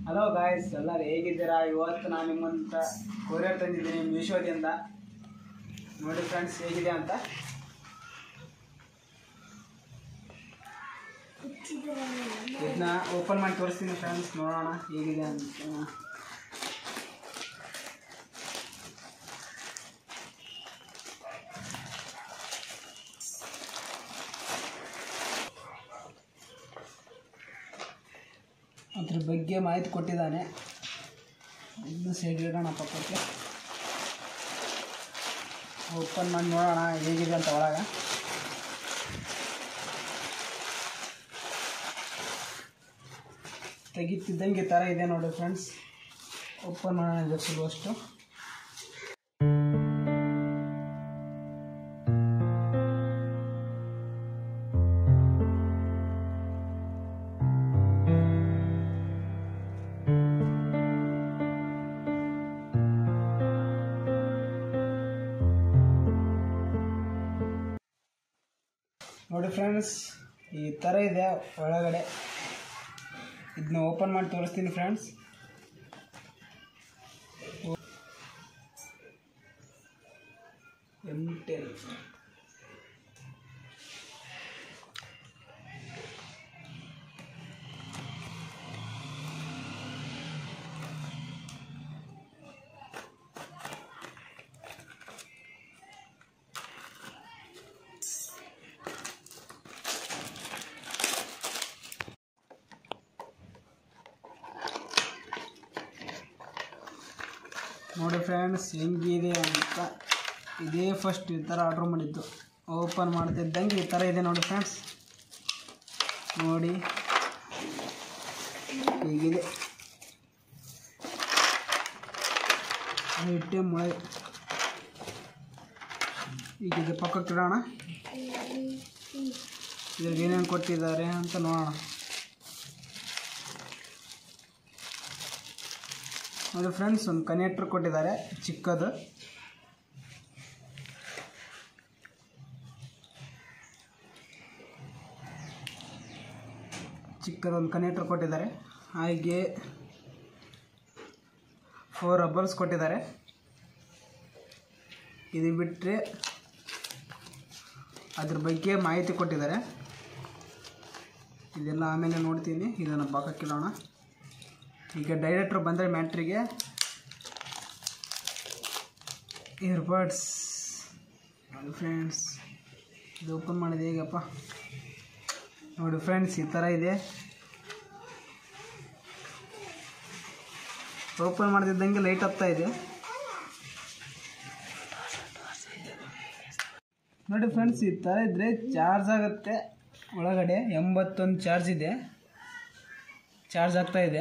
hello guys ಎಲ್ಲರೂ ಹೇಗಿದ್ದೀರಾ ಇವತ್ತು ನಾನು ನಿಮ್ಮಂತ ಕೊರಿಯರ್ ತಂದಿದ್ದೀನಿ ಮೀಶೋದಿಂದ ನೋಡಿ ಫ್ರೆಂಡ್ಸ್ ಹೇಗಿದೆ ಅಂತ ಇದನ್ನ ಓಪನ್ ಮಾಡಿ ತೋರಿಸ್ತೀನಿ ಫ್ರೆಂಡ್ಸ್ ನೋಡೋಣ ಹೇಗಿದೆ ಅಂತ ಅದ್ರ ಬಗ್ಗೆ ಮಾಹಿತಿ ಕೊಟ್ಟಿದ್ದಾನೆ ಇನ್ನು ಸೈಡ್ ಇಡೋಣ ಪಕ್ಕಕ್ಕೆ ಓಪನ್ ಮಾಡಿ ನೋಡೋಣ ಹೇಗಿದೆ ಅಂತ ಒಳಗೆ ತೆಗಿತಿದ್ದಂಗೆ ಈ ಥರ ಇದೆ ನೋಡಿ ಫ್ರೆಂಡ್ಸ್ ಓಪನ್ ಮಾಡೋಣ ಇದೆ ಫುಲ್ ಅಷ್ಟು ನೋಡಿ ಫ್ರೆಂಡ್ಸ್ ಈ ಥರ ಇದೆ ಒಳಗಡೆ ಇದನ್ನ ಓಪನ್ ಮಾಡಿ ತೋರಿಸ್ತೀನಿ ಫ್ರೆಂಡ್ಸ್ ಎಮ್ ಟೆನ್ ನೋಡಿ ಫ್ರೆಂಡ್ಸ್ ಹೆಂಗಿದೆ ಅಂತ ಇದೇ ಫಸ್ಟ್ ಈ ಥರ ಆರ್ಡ್ರ್ ಮಾಡಿದ್ದು ಓಪನ್ ಮಾಡ್ತಿದ್ದಂಗೆ ಈ ಥರ ಇದೆ ನೋಡಿ ಫ್ರೆಂಡ್ಸ್ ನೋಡಿ ಹೀಗಿದೆ ಇಟ್ಟೆ ಮೊಳೆ ಈಗ ಇದು ಪಕ್ಕಕ್ಕೆ ಇಡೋಣ ಇದ್ರಿಗೆ ಏನೇನು ಕೊಟ್ಟಿದ್ದಾರೆ ಅಂತ ನೋಡೋಣ ನೋಡಿ ಫ್ರೆಂಡ್ಸ್ ಒಂದು ಕನೆಕ್ಟ್ರ್ ಕೊಟ್ಟಿದ್ದಾರೆ ಚಿಕ್ಕದು ಚಿಕ್ಕದೊಂದು ಕನೆಕ್ಟ್ರ್ ಕೊಟ್ಟಿದ್ದಾರೆ ಹಾಗೆ ಫೋರ್ ರಬ್ಬರ್ಸ್ ಕೊಟ್ಟಿದ್ದಾರೆ ಇದು ಬಿಟ್ಟರೆ ಅದ್ರ ಬಗ್ಗೆ ಮಾಹಿತಿ ಕೊಟ್ಟಿದ್ದಾರೆ ಇದೆಲ್ಲ ಆಮೇಲೆ ನೋಡ್ತೀನಿ ಇದನ್ನು ಪಕ್ಕಕ್ಕಿಡೋಣ ಈಗ ಡೈರೆಕ್ಟ್ರ್ ಬಂದರೆ ಮ್ಯಾಟ್ರಿಗೆ ಇಯರ್ಬಡ್ಸ್ ನೋಡಿ ಫ್ರೆಂಡ್ಸ್ ಇದು ಓಪನ್ ಮಾಡಿದೆ ಹೇಗಪ್ಪ ನೋಡಿ ಫ್ರೆಂಡ್ಸ್ ಈ ಥರ ಇದೆ ಓಪನ್ ಮಾಡ್ತಿದ್ದಂಗೆ ಲೈಟ್ ಹತ್ತಾ ಇದೆ ನೋಡಿ ಫ್ರೆಂಡ್ಸ್ ಈ ಥರ ಇದ್ದರೆ ಚಾರ್ಜ್ ಆಗುತ್ತೆ ಒಳಗಡೆ ಎಂಬತ್ತೊಂದು ಚಾರ್ಜ್ ಇದೆ ಚಾರ್ಜ್ ಆಗ್ತಾ ಇದೆ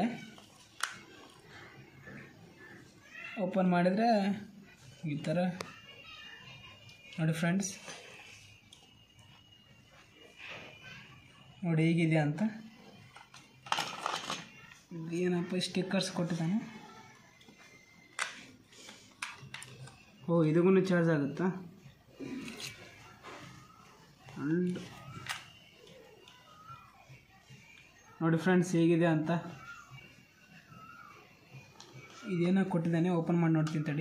ಓಪನ್ ಮಾಡಿದರೆ ಈ ಥರ ನೋಡಿ ಫ್ರೆಂಡ್ಸ್ ನೋಡಿ ಹೇಗಿದೆ ಅಂತ ಏನಪ್ಪ ಸ್ಟಿಕ್ಕರ್ಸ್ ಕೊಟ್ಟಿದ್ದಾನೆ ಓ ಇದಕ್ಕೂ ಚಾರ್ಜ್ ಆಗುತ್ತಾ ಅಂಡ್ ನೋಡಿ ಫ್ರೆಂಡ್ಸ್ ಹೇಗಿದೆ ಅಂತ ಇದೇನೋ ಕೊಟ್ಟಿದ್ದಾನೆ ಓಪನ್ ಮಾಡಿ ನೋಡ್ತೀನಿ ತಡಿ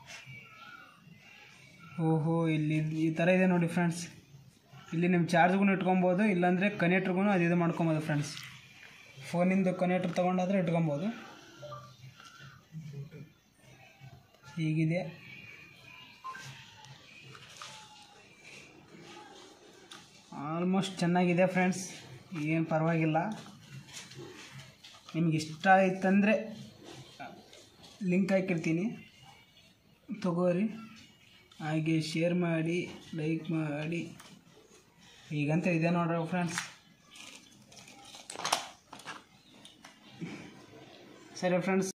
ಓಹೋ ಇಲ್ಲಿ ಈ ಥರ ಇದೆ ನೋಡಿ ಫ್ರೆಂಡ್ಸ್ ಇಲ್ಲಿ ನಿಮ್ಮ ಚಾರ್ಜ್ಗೂ ಇಟ್ಕೊಬೋದು ಇಲ್ಲಾಂದರೆ ಕನೆಕ್ಟ್ರಿಗೂ ಅದು ಇದು ಮಾಡ್ಕೊಬೋದು ಫ್ರೆಂಡ್ಸ್ ಫೋನಿಂದ ಕನೆಕ್ಟ್ರ್ ತೊಗೊಂಡಾದ್ರೆ ಇಟ್ಕೊಬೋದು ಹೀಗಿದೆ ಆಲ್ಮೋಸ್ಟ್ ಚೆನ್ನಾಗಿದೆ ಫ್ರೆಂಡ್ಸ್ ಏನು ಪರವಾಗಿಲ್ಲ ನಿಮ್ಗೆ ಇಷ್ಟ ಆಯ್ತಂದರೆ ಲಿಂಕ್ ಹಾಕಿರ್ತೀನಿ ತಗೋರಿ ಹಾಗೆ ಶೇರ್ ಮಾಡಿ ಲೈಕ್ ಮಾಡಿ ಈಗಂತ ಇದೆ ನೋಡ್ರಿ ಫ್ರೆಂಡ್ಸ್ ಸರಿ ಫ್ರೆಂಡ್ಸ್